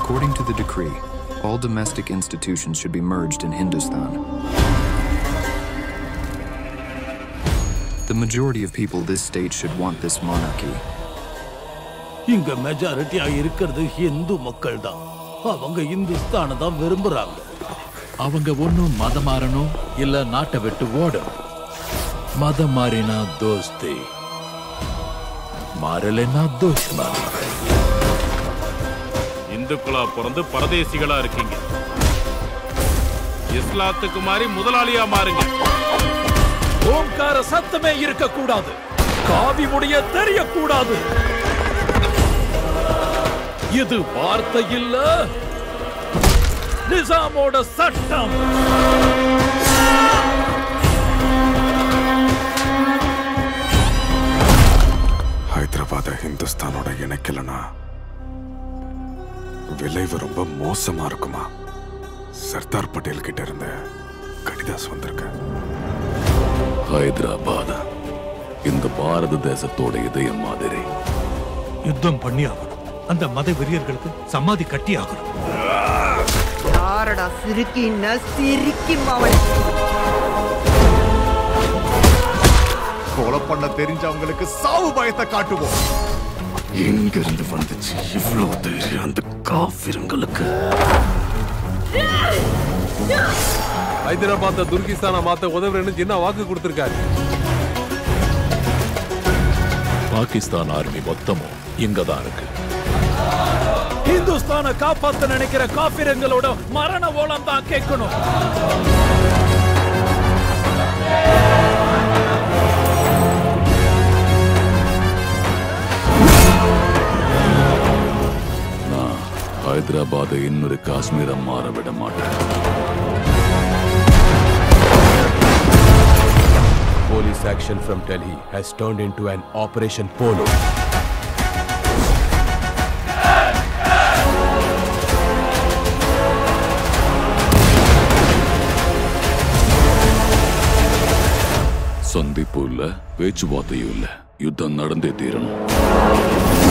According to the decree, all domestic institutions should be merged in Hindustan. The majority of people this state should want this monarchy. இங்க மெஜாரிட்டியா இருக்கிறது இந்து மக்கள் தான் அவங்க இந்துஸ்தானை தான் விரும்புறாங்க அவங்க ஒன்னும் மதம் மாறணும் இல்ல நாட்டை விட்டு ஓடணும் மதம் மாறினா தோஸ்தி மாறலைன்னா துஷ்மன் இந்துக்களா பிறந்து பரதேசிகளா இருக்கீங்க இஸ்லாத்துக்கு மாதிரி முதலாளியா மாறுங்க ஓம்கார சத்தமே இருக்க கூடாது காவி முடிய தெரியக்கூடாது இது வார்த்தை இல்ல நிசாமோட சட்டம் ஹைதராபாத்தை ஹிந்துஸ்தானோட இணைக்கலனா விளைவு ரொம்ப மோசமா இருக்குமா சர்தார் பட்டேல் கிட்ட இருந்த கடிதாஸ் வந்திருக்கு ஹைதராபாத் இந்த பாரத தேசத்தோட இதயம் மாதிரி யுத்தம் பண்ணி ஆகணும் அந்த மத வெறியர்களுக்கு சமாதி கட்டி ஆகணும் யாரடா சிரிக்கின்னா சிரிக்கி மாவன் கொலை பண்ண தெரிஞ்சவங்களுக்கு சாவு பயத்தை காட்டுவோம் எங்கிருந்து வந்துச்சு இவ்வளவு தைரியம் அந்த காஃபிருங்களுக்கு ஹைதராபாத்தை துர்கிஸ்தானா மாத்த உதவுறேன்னு ஜின்னா வாக்கு கொடுத்திருக்காரு பாகிஸ்தான் ஆர்மி மொத்தமும் இங்கதான் இருக்கு இந்துஸ்தானை காப்பாத்த நினைக்கிற காபிரங்களோட மரண ஓலம் தான் கேட்கணும் நான் ஹைதராபாத்தை இன்னொரு காஷ்மீரை மாற விட மாட்டேன் Police action from Delhi has turned into an Operation Polo. சந்திப்பு இல்ல பேச்சுவார்த்தையும் இல்ல யுத்தம் நடந்தே தீரணும்